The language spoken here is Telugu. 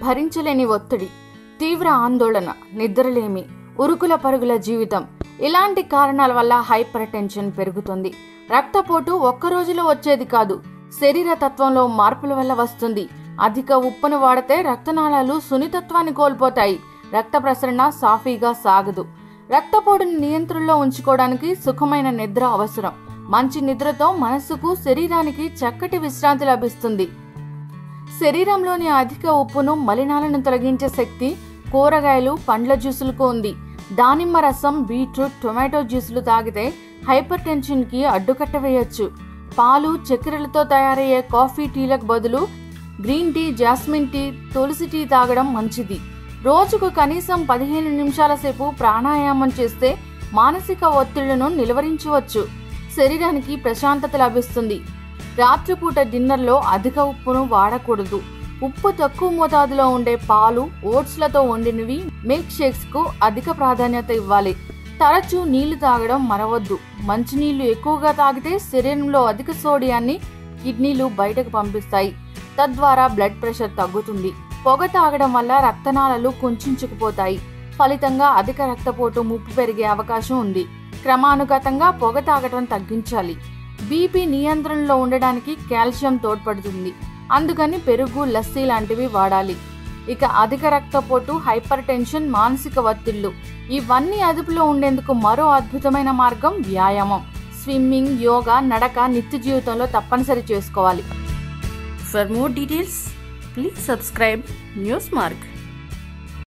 భరించలేని ఒత్తిడి తీవ్ర ఆందోళన నిద్రలేమి ఉరుకుల పరుగుల జీవితం ఇలాంటి కారణాల వల్ల హైపర్ టెన్షన్ పెరుగుతుంది రక్తపోటు ఒక్క రోజులో వచ్చేది కాదు శరీర తత్వంలో మార్పుల వల్ల వస్తుంది అధిక ఉప్పును వాడితే రక్తనాళాలు సున్నితత్వాన్ని కోల్పోతాయి రక్త ప్రసరణ సాఫీగా సాగదు రక్తపోటుని నియంత్రణలో ఉంచుకోవడానికి సుఖమైన నిద్ర అవసరం మంచి నిద్రతో మనస్సుకు శరీరానికి చక్కటి విశ్రాంతి లభిస్తుంది శరీరంలోని అధిక ఉప్పును మలినాలను తొలగించే శక్తి కూరగాయలు పండ్ల జ్యూసులకు ఉంది దానిమ్మ రసం బీట్రూట్ టొమాటో జ్యూసులు తాగితే హైపర్ టెన్షన్కి అడ్డుకట్ట వేయొచ్చు పాలు చక్కెరలతో తయారయ్యే కాఫీ టీలకు బదులు green tea jasmine tea tulsi tea తాగడం మంచిది రోజుకు కనీసం పదిహేను నిమిషాల సేపు ప్రాణాయామం చేస్తే మానసిక ఒత్తిళ్లను నిలువరించవచ్చు శరీరానికి ప్రశాంతత లభిస్తుంది రాత్రిపూట డిన్నర్లో అధిక ఉప్పును వాడకూడదు ఉప్పు తక్కువ మోతాదులో ఉండే పాలు ఓట్స్లతో వండినవి మిల్క్ షేక్స్ కు అధిక ప్రాధాన్యత ఇవ్వాలి తరచూ నీళ్లు తాగడం మరవద్దు మంచినీళ్లు ఎక్కువగా తాగితే శరీరంలో అధిక సోడియాన్ని కిడ్నీలు బయటకు పంపిస్తాయి తద్వారా బ్లడ్ ప్రెషర్ తగ్గుతుంది పొగ తాగడం వల్ల రక్తనాళాలు కుంచుకుపోతాయి ఫలితంగా అధిక రక్తపోటు ముప్పు పెరిగే అవకాశం ఉంది క్రమానుగతంగా పొగ తాగడం తగ్గించాలి బీపీ నియంత్రణలో ఉండడానికి కాల్షియం తోడ్పడుతుంది అందుకని పెరుగు లస్సీ లాంటివి వాడాలి ఇక అధిక రక్తపోటు హైపర్ టెన్షన్ మానసిక ఒత్తిళ్లు ఇవన్నీ అదుపులో ఉండేందుకు మరో అద్భుతమైన మార్గం వ్యాయామం స్విమ్మింగ్ యోగా నడక నిత్య జీవితంలో తప్పనిసరి చేసుకోవాలి For more details, please subscribe Newsmark.